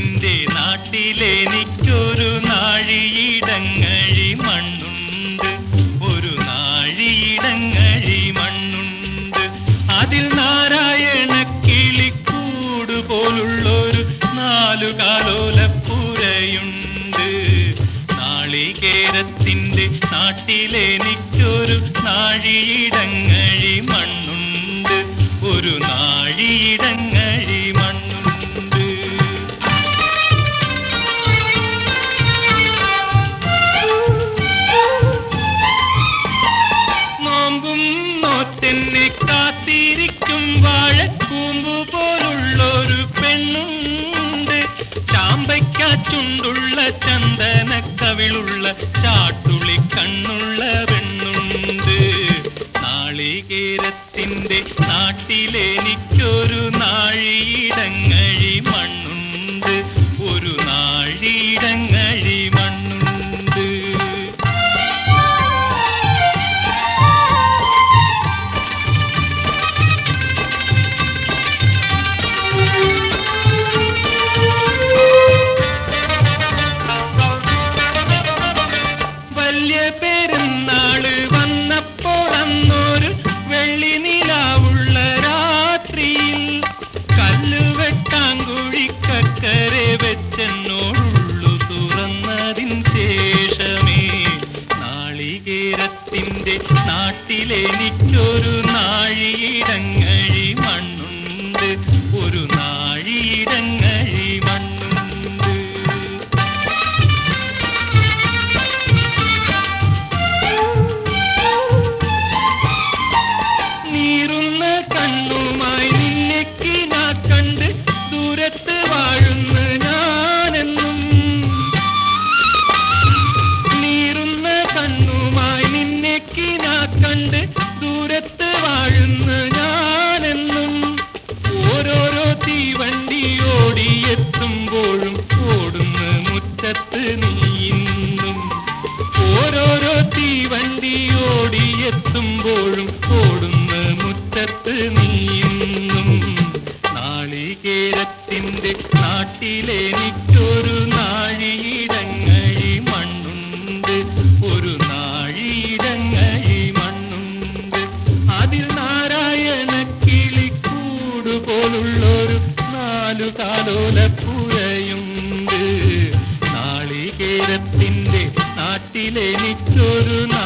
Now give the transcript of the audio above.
നാളികേരത്തിന്റെ നാട്ടിലെനിക്കൊരു നാഴിയിടങ്ങഴി മണ്ണുണ്ട് ഒരു നാഴിയിടങ്ങഴി മണ്ണുണ്ട് അതിൽ നാരായണ കിളിക്കൂട് പോലുള്ളൊരു നാലു കാലോലപ്പുരയുണ്ട് നാളികേരത്തിന്റെ നാട്ടിലെനിക്കൊരു നാഴിയിടങ്ങഴി മണ്ണുണ്ട് ഒരു നാഴിയിടങ്ങഴി മണ്ണുണ്ട് നോമ്പും നോറ്റെന്നെ കാത്തിരിക്കും വാഴക്കൂമ്പു പോലുള്ളൊരു പെണ്ണുണ്ട് ചാമ്പയ്ക്കാച്ചുണ്ടുള്ള ചന്ദന കവിളുള്ള ചാട്ടുളി കണ്ണുള്ള പെണ്ണുണ്ട് നാളികേരത്തിന്റെ നാട്ടിലെനിക്കൊരു നാഴിയിടങ്ങഴി മണ്ണുണ്ട് ഒരു നാഴിയിടങ്ങഴി മണ്ണുണ്ട് വലിയ പെരുന്നാള് വന്നപ്പോൾ അന്നൊരു വെള്ളി നിലാവുള്ള രാത്രിയിൽ കല്ലുവെട്ടാങ്കുഴിക്കക്കരെ വെച്ചെന്നോടുള്ളു തുറന്നതിൻ ശേഷമേ നാളികേരത്തിന്റെ നാട്ടിലെനിക്കൊരു നാഴിയിടങ്ങഴി മണ്ണുണ്ട് ഒരു നാഴിയിടങ്ങഴി മണ്ണുണ്ട് നീറുന്ന കണ്ണുമായി നിന്നെക്ക് ഞാൻ കണ്ട് ദൂരത്ത് വാഴുന്ന ഞാനെന്നും നീറുന്ന കണ്ണുമായി നിന്നെക്ക് ഞാൻ കണ്ട് ദൂരത്ത് വാഴുന്ന ഞാനെന്നും ഓരോരോ തീവണ്ടി ഓടിയെത്തുമ്പോഴും ഓടുന്ന മുറ്റത്ത് നീന്നും ഓരോരോ തീവണ്ടി ഓടിയെത്തുമ്പോഴും ഓടുന്ന മുറ്റത്ത് നീന്നും നാളികേരത്തിന്റെ നാട്ടിലെനിക്കൊരു നാഴിയിടങ്ങഴി മണ്ണുണ്ട് ഒരു നാഴിയിടങ്ങഴി മണ്ണുണ്ട് അതിൽ നാരായണ കിളിക്കൂട് പോലുള്ളൊരു നാലു കാലോലപ്പുഴയുണ്ട് നാളികേരത്തിന്റെ നാട്ടിലെനിക്കൊരു